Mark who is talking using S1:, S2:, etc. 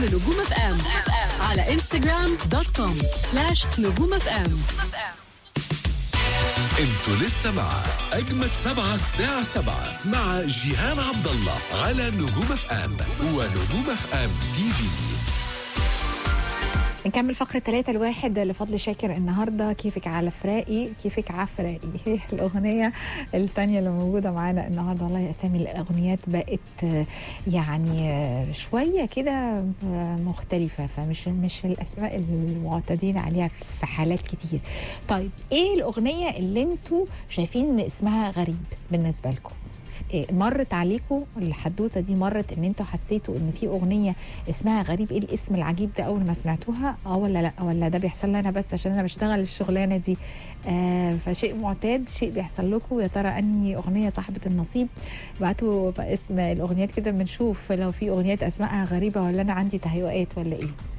S1: نجوم اف ام على انستغرام دوت كوم سلاش نجوم اف ام
S2: انتوا لسه مع اجمد سبعة الساعة سبعة مع جيهان عبد الله على نجوم اف ام ونجوم اف ام تي في
S3: نكمل فقرة ثلاثة الواحد لفضل شاكر النهاردة كيفك على فراقي كيفك عفراقي هي الأغنية الثانية اللي موجودة معانا النهاردة والله أسامي الأغنيات بقت آه، يعني آه، شوية كده آه، مختلفة فمش مش الأسماء المعتادين عليها في حالات كتير طيب إيه الأغنية اللي انتوا شايفين إن اسمها غريب بالنسبة لكم إيه، مرت عليكم الحدوته دي مرت ان انتوا حسيتوا ان في اغنيه اسمها غريب ايه الاسم العجيب ده اول ما سمعتوها اه ولا لا ولا ده بيحصل لي انا بس عشان انا بشتغل الشغلانه دي آه فشيء معتاد شيء بيحصل لكم يا ترى انهي اغنيه صاحبه النصيب ابعتوا بقى اسم الاغنيات كده بنشوف لو في اغنيات اسمائها غريبه ولا انا عندي تهيؤات ولا ايه